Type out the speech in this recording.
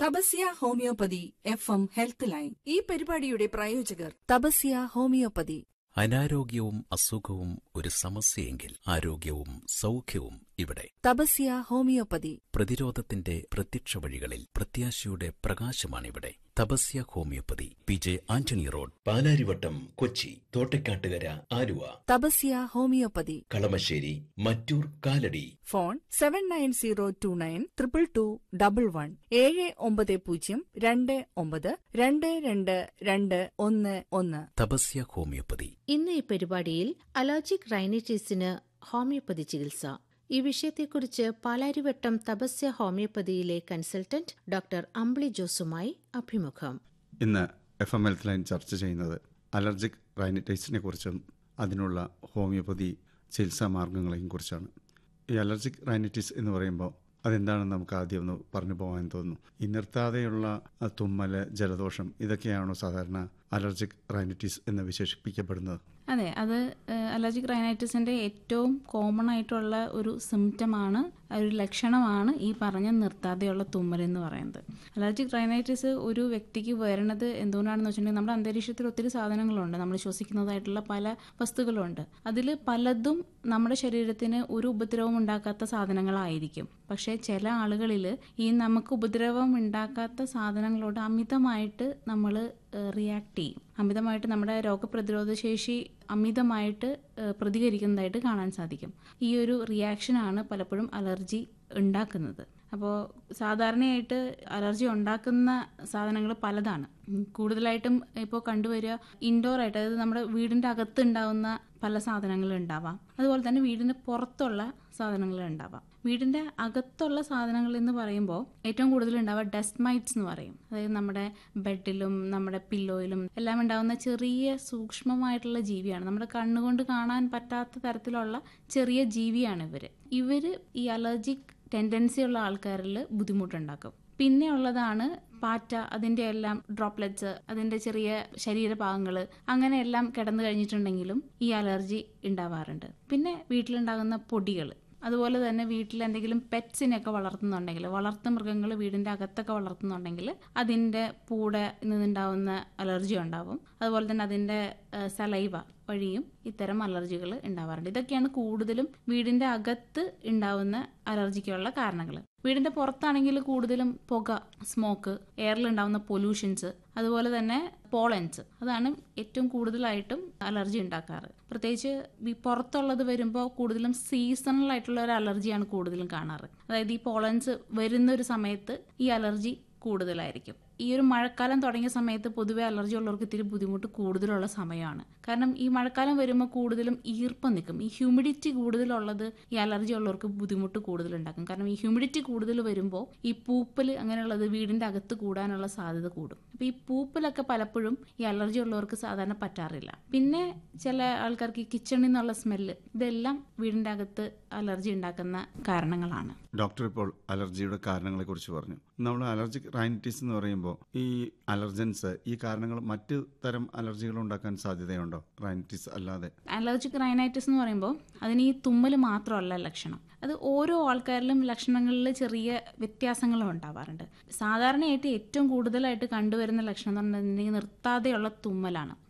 Tapasya homeopathy F M health line ഈ പരിപാടിയുടെ പ്രായോജകർ തപസ്യ ഹോമിയോപ്പതി അനാരോഗ്യവും അസുഖവും ഒരു സമസ്യയെങ്കിൽ ആരോഗ്യവും സൗഖ്യവും ഇവിടെ തപസ്യ ഹോമിയോപ്പതി പ്രതിരോധത്തിന്റെ പ്രത്യക്ഷ വഴികളിൽ പ്രത്യാശയുടെ പ്രകാശമാണിവിടെ Tapasya homeopathy P J Antony road Palarivattom Kochi Thottakkattukara Aluva Tapasya homeopathy Kalamassery Mattoor Kalady phone seven nine zero two nine triple two double one ഏഴ് ഒമ്പത് പൂജ്യം രണ്ട് ഒമ്പത് രണ്ട് രണ്ട് രണ്ട് ഒന്ന് ഒന്ന് തപസ്യ ഹോമിയോപ്പതി ഇന്ന് ഈ പരിപാടിയിൽ അലർജിക് റൈനൈറ്റിസിന് ഹോമിയോപ്പതി ചികിത്സ ഈ വിഷയത്തെക്കുറിച്ച് പാലാരിവട്ടം തപസ്യ ഹോമിയോപ്പതിയിലെ കൺസൾട്ടന്റ് ഡോക്ടർ അമ്പിളി ജോസുമായി അഭിമുഖം ഇന്ന് എഫ് എം ഹെൽത്ത് ലൈൻ ചർച്ച ചെയ്യുന്നത് അലർജിക് റൈനറ്റൈസിനെ കുറിച്ചും അതിനുള്ള ഹോമിയോപ്പതി ചികിത്സാ മാർഗങ്ങളെയും കുറിച്ചാണ് ഈ അലർജിക് റൈനറ്റൈസ് എന്ന് പറയുമ്പോൾ അതെന്താണെന്ന് നമുക്ക് ആദ്യം ഒന്ന് പറഞ്ഞു പോകാൻ തോന്നുന്നു ഈ നിർത്താതെയുള്ള ആ, തുമ്മല് ജലദോഷം ഇതൊക്കെയാണോ സാധാരണ അലർജിക് റൈനറ്റൈസ് എന്ന് വിശേഷിപ്പിക്കപ്പെടുന്നത് അതെ അത് അലർജിക് റൈനൈറ്റിസിന്റെ ഏറ്റവും കോമൺ ആയിട്ടുള്ള ഒരു സിംറ്റമാണ് ഒരു ലക്ഷണമാണ് ഈ പറഞ്ഞ നിർത്താതെയുള്ള തുമ്മൽ എന്ന് പറയുന്നത് അലർജിക് റൈനൈറ്റിസ് ഒരു വ്യക്തിക്ക് വരുന്നത് എന്തുകൊണ്ടാണെന്ന് വെച്ചിട്ടുണ്ടെങ്കിൽ നമ്മുടെ അന്തരീക്ഷത്തിൽ ഒത്തിരി സാധനങ്ങളുണ്ട് നമ്മൾ ശ്വസിക്കുന്നതായിട്ടുള്ള പല വസ്തുക്കളുണ്ട് അതിൽ പലതും നമ്മുടെ ശരീരത്തിന് ഒരു ഉപദ്രവം ഉണ്ടാക്കാത്ത സാധനങ്ങളായിരിക്കും പക്ഷേ ചില ആളുകളിൽ ഈ നമുക്ക് ഉപദ്രവം ഉണ്ടാക്കാത്ത സാധനങ്ങളോട് അമിതമായിട്ട് നമ്മൾ റിയാക്ട് ചെയ്യും അമിതമായിട്ട് നമ്മുടെ രോഗപ്രതിരോധ ശേഷി അമിതമായിട്ട് ഏഹ്, പ്രതികരിക്കുന്നതായിട്ട് കാണാൻ സാധിക്കും ഈ ഒരു റിയാക്ഷനാണ് പലപ്പോഴും അലർജി ഉണ്ടാക്കുന്നത് അപ്പോൾ സാധാരണയായിട്ട് അലർജി ഉണ്ടാക്കുന്ന സാധനങ്ങൾ പലതാണ് ഉം, കൂടുതലായിട്ടും ഇപ്പോൾ കണ്ടുവരിക ഇൻഡോർ ആയിട്ട് അതായത് നമ്മുടെ വീടിൻ്റെ അകത്ത് ഉണ്ടാവുന്ന പല സാധനങ്ങളും ഉണ്ടാവാം അതുപോലെ തന്നെ വീടിന് പുറത്തുള്ള സാധനങ്ങൾ ഉണ്ടാവാം വീടിൻ്റെ അകത്തുള്ള സാധനങ്ങൾ എന്ന് പറയുമ്പോൾ ഏറ്റവും കൂടുതൽ ഉണ്ടാവുക ഡസ്റ്റ് മൈറ്റ്സ് എന്ന് പറയും അതായത് നമ്മുടെ ബെഡിലും നമ്മുടെ പില്ലോയിലും എല്ലാം ഉണ്ടാവുന്ന ചെറിയ സൂക്ഷ്മമായിട്ടുള്ള ജീവിയാണ് നമ്മുടെ കണ്ണുകൊണ്ട് കാണാൻ പറ്റാത്ത തരത്തിലുള്ള ചെറിയ ജീവിയാണ് ഇവർ ഇവർ ഈ അലർജിക് ടെൻഡൻസി ഉള്ള ആൾക്കാരിൽ ബുദ്ധിമുട്ടുണ്ടാക്കും പിന്നെ ഉള്ളതാണ് പാറ്റ അതിൻ്റെ എല്ലാം ഡ്രോപ്ലെറ്റ്സ് അതിൻ്റെ ചെറിയ ശരീരഭാഗങ്ങൾ അങ്ങനെയെല്ലാം കിടന്നു കഴിഞ്ഞിട്ടുണ്ടെങ്കിലും ഈ അലർജി ഉണ്ടാവാറുണ്ട് പിന്നെ വീട്ടിലുണ്ടാകുന്ന പൊടികൾ അതുപോലെ തന്നെ വീട്ടിൽ എന്തെങ്കിലും പെറ്റ്സിനെയൊക്കെ വളർത്തുന്നുണ്ടെങ്കിൽ വളർത്തു മൃഗങ്ങൾ വീടിൻ്റെ അകത്തൊക്കെ വളർത്തുന്നുണ്ടെങ്കിൽ അതിൻ്റെ പൂടെ നിന്നുണ്ടാവുന്ന അലർജി ഉണ്ടാവും അതുപോലെ തന്നെ അതിൻ്റെ സലൈവ വഴിയും ഇത്തരം അലർജികൾ ഉണ്ടാവാറുണ്ട് ഇതൊക്കെയാണ് കൂടുതലും വീടിൻ്റെ അകത്ത് ഉണ്ടാവുന്ന അലർജിക്കുള്ള കാരണങ്ങൾ വീടിൻ്റെ പുറത്താണെങ്കിൽ കൂടുതലും പുക സ്മോക്ക് എയറിലുണ്ടാവുന്ന പൊല്യൂഷൻസ് അതുപോലെ തന്നെ പോളൻസ് അതാണ് ഏറ്റവും കൂടുതലായിട്ടും അലർജി ഉണ്ടാക്കാറ് പ്രത്യേകിച്ച് ഈ പുറത്തുള്ളത് വരുമ്പോൾ കൂടുതലും സീസണൽ ആയിട്ടുള്ള ഒരു അലർജിയാണ് കൂടുതലും കാണാറ് അതായത് ഈ പോളൻസ് വരുന്ന ഒരു സമയത്ത് ഈ അലർജി കൂടുതലായിരിക്കും ഈ ഒരു മഴക്കാലം തുടങ്ങിയ സമയത്ത് പൊതുവെ അലർജി ഉള്ളവർക്ക് ഇത്തിരി ബുദ്ധിമുട്ട് കൂടുതലുള്ള സമയമാണ് കാരണം ഈ മഴക്കാലം വരുമ്പോൾ കൂടുതലും ഈർപ്പം നിൽക്കും ഈ ഹ്യൂമിഡിറ്റി കൂടുതലുള്ളത് ഈ അലർജി ഉള്ളവർക്ക് ബുദ്ധിമുട്ട് കൂടുതലുണ്ടാക്കും കാരണം ഈ ഹ്യൂമിഡിറ്റി കൂടുതൽ വരുമ്പോൾ ഈ പൂപ്പൽ അങ്ങനെയുള്ളത് വീടിന്റെ അകത്ത് കൂടാനുള്ള സാധ്യത കൂടും അപ്പോൾ ഈ പൂപ്പലൊക്കെ പലപ്പോഴും ഈ അലർജി ഉള്ളവർക്ക് സാധാരണ പറ്റാറില്ല പിന്നെ ചില ആൾക്കാർക്ക് ഈ കിച്ചണിൽ നിന്നുള്ള സ്മെല്ല് ഇതെല്ലാം വീടിന്റെ അകത്ത് അലർജി ഉണ്ടാക്കുന്ന കാരണങ്ങളാണ് ഡോക്ടർ ഇപ്പോൾ അലർജിയുടെ കാരണങ്ങളെ കുറിച്ച് പറഞ്ഞു നമ്മൾ അലർജിക് റൈനറ്റൈസ് എന്ന് പറയുമ്പോൾ ഈ അലർജൻസ് ഈ കാരണങ്ങൾ മറ്റു തരം അലർജികൾ ഉണ്ടാക്കാൻ സാധ്യതയുണ്ടോ റൈനറ്റൈസ് അല്ലാതെ അലർജിക് റൈനൈറ്റിസ് എന്ന് പറയുമ്പോൾ അതിന് ഈ തുമ്മൽ മാത്രമല്ല ലക്ഷണം അത് ഓരോ ആൾക്കാരിലും ലക്ഷണങ്ങളിൽ ചെറിയ വ്യത്യാസങ്ങളും ഉണ്ടാവാറുണ്ട് സാധാരണയായിട്ട് ഏറ്റവും കൂടുതലായിട്ട് കണ്ടുവരുന്ന ലക്ഷണം എന്ന് പറഞ്ഞിട്ടുണ്ടെങ്കിൽ നിർത്താതെയുള്ള തുമ്മലാണ്